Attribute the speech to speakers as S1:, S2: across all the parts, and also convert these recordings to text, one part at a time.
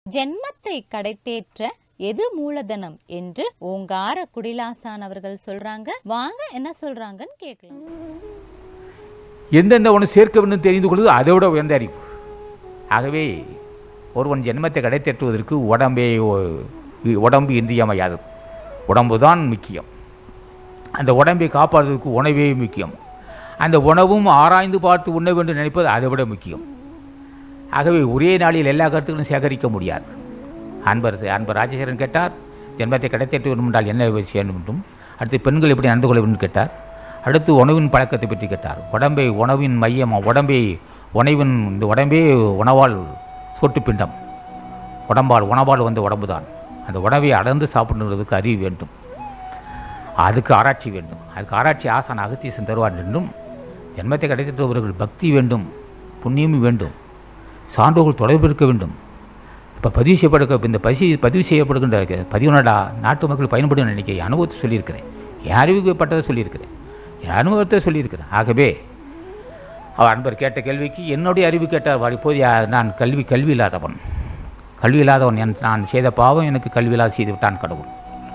S1: ஜென்மத்தை கடைத்தேற்ற எது மூலதனம் என்று ஓங்கார குடிலாசான் அவர்கள் சொல்றாங்க வாங்க என்ன சொல்றாங்கன்னு கேட்கலாம்
S2: எந்தெந்த ஒன்று சேர்க்க வேண்டும் தெரிந்து கொள்வது அதை விட உயர்ந்த அறிவு ஆகவே ஒருவன் ஜென்மத்தை கடைத்தேற்றுவதற்கு உடம்பே ஒ- உடம்பு இன்றியமையாதது உடம்பு தான் முக்கியம் அந்த உடம்பை காப்பாற்றுவதற்கு உணவே முக்கியம் அந்த உணவும் ஆராய்ந்து பார்த்து உண்ண வேண்டும் நினைப்பது அதை விட முக்கியம் ஆகவே ஒரே நாளில் எல்லா கருத்துக்களும் சேகரிக்க முடியாது அன்பர் அன்பர் ராஜசேகரன் கேட்டார் ஜென்மத்தை கிடைத்தேற்ற வேண்டும் என்றால் என்ன செய்ய வேண்டும் அடுத்து பெண்கள் எப்படி நடந்து கொள்ள வேண்டும் கேட்டார் அடுத்து உணவின் பழக்கத்தை பற்றி கேட்டார் உடம்பை உணவின் மையம் உடம்பை உணவின் இந்த உடம்பே உணவால் சொட்டு பிண்டம் உடம்பால் உணவால் வந்த உடம்பு தான் அந்த உணவை அடர்ந்து சாப்பிடுறதுக்கு அறிவு வேண்டும் அதுக்கு ஆராய்ச்சி வேண்டும் அதுக்கு ஆராய்ச்சி ஆசான் அகத்தீசன் தருவார் என்றும் ஜென்மத்தை கிடைத்தவர்கள் பக்தி வேண்டும் புண்ணியமும் வேண்டும் சான்றோர்கள் தொடர்பு இருக்க வேண்டும் இப்போ பதிவு செய்யப்படுக இந்த பசி பதிவு செய்யப்படுகின்ற பதிவுனடா நாட்டு மக்கள் பயன்படும் நினைக்க என் அனுபவத்தை சொல்லியிருக்கிறேன் என் அறிவிக்கப்பட்டதை சொல்லியிருக்கிறேன் என் அனுபவத்தை சொல்லியிருக்கிறேன் ஆகவே அவர் அன்பர் கேட்ட கேள்விக்கு என்னுடைய அறிவு கேட்டார் "வா, இப்போது யா- நான் கல்வி கல்வி இல்லாதவன் கல்வி இல்லாதவன் என் நான் செய்த பாவம் எனக்கு கல்வி இல்லாத செய்து விட்டான் கடவுள்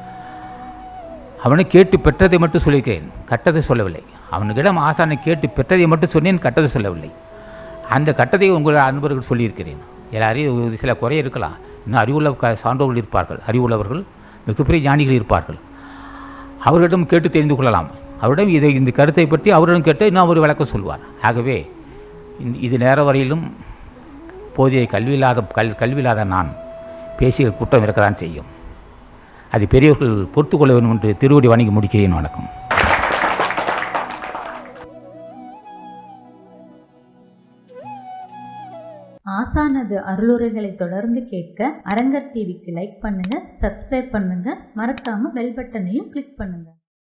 S2: அவனை கேட்டு பெற்றதை மட்டும் சொல்லியிருக்கிறேன் கட்டதை சொல்லவில்லை அவனுக்கிடம் ஆசானை கேட்டு பெற்றதை மட்டும் சொன்னேன் கட்டதை சொல்லவில்லை அந்த கட்டத்தை உங்கள் அன்பர்கள் சொல்லியிருக்கிறேன் எல்லாரையும் சில குறை இருக்கலாம் இன்னும் அறிவுள்ள க- சான்றோர்கள் இருப்பார்கள் அறிவுள்ளவர்கள் மிகப்பெரிய ஞானிகள் இருப்பார்கள் அவர்களிடம் கேட்டு தெரிந்து கொள்ளலாம் அவரிடம் இதை இந்த கருத்தை பற்றி அவரிடம் கேட்டு இன்னும் அவர் விளக்கம் சொல்வார் ஆகவே இந்த- இது நேர வரையிலும் போதிய கல்வியில்லாத கல் கல்வியில்லாத நான் பேசிய குற்றம் இருக்கத்தான் செய்யும் அது பெரியவர்கள் பொறுத்து கொள்ள வேண்டும் என்று திருவடி வணங்கி முடிக்கிறேன் வணக்கம்
S3: ஆசானது அருளுரைகளை தொடர்ந்து கேட்க அரங்கர் டிவிக்கு லைக் பண்ணுங்க சப்ஸ்கிரைப் பண்ணுங்க மறக்காம பெல் பட்டனையும் கிளிக் பண்ணுங்க